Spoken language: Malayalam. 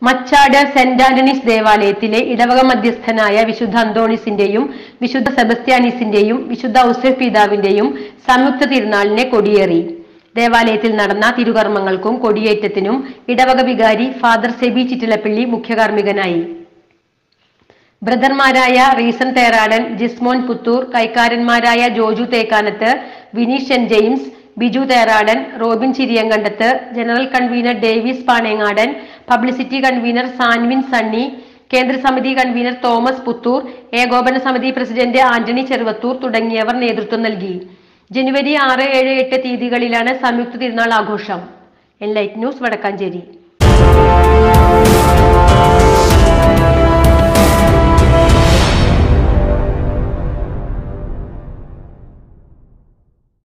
മച്ചാട് സെന്റ് ആന്റണീസ് ദേവാലയത്തിലെ ഇടവക മധ്യസ്ഥനായ വിശുദ്ധ അന്തോണിസിന്റെയും വിശുദ്ധ സെബസ്ത്യാനീസിന്റെയും വിശുദ്ധ ഔസേഫ് പിതാവിന്റെയും സംയുക്ത തിരുനാളിനെ കൊടിയേറി ദേവാലയത്തിൽ നടന്ന തിരുകർമ്മങ്ങൾക്കും കൊടിയേറ്റത്തിനും ഇടവക വികാരി ഫാദർ സെബി ചിറ്റിലപ്പള്ളി മുഖ്യകാർമ്മികനായി ബ്രദർമാരായ റീസൺ തേറാടൻ ജിസ്മോൻ പുത്തൂർ കൈക്കാരന്മാരായ Joju Thekkanath Vineesh saint James Biju Theradan Robin Chiriyankandath general convener Davis Panengadan publicity convener Sanvin Sunny കേന്ദ്ര സമിതി കൺവീനർ തോമസ് പുത്തൂർ ഏകോപന സമിതി പ്രസിഡന്റ് ആന്റണി ചെറുവത്തൂർ തുടങ്ങിയവർ നേതൃത്വം നൽകി ജനുവരി ആറ് ഏഴ് എട്ട് തീയതികളിലാണ് സംയുക്ത തിരുനാൾ ആഘോഷം എൻലൈറ്റ് ന്യൂസ് വടക്കാഞ്ചേരി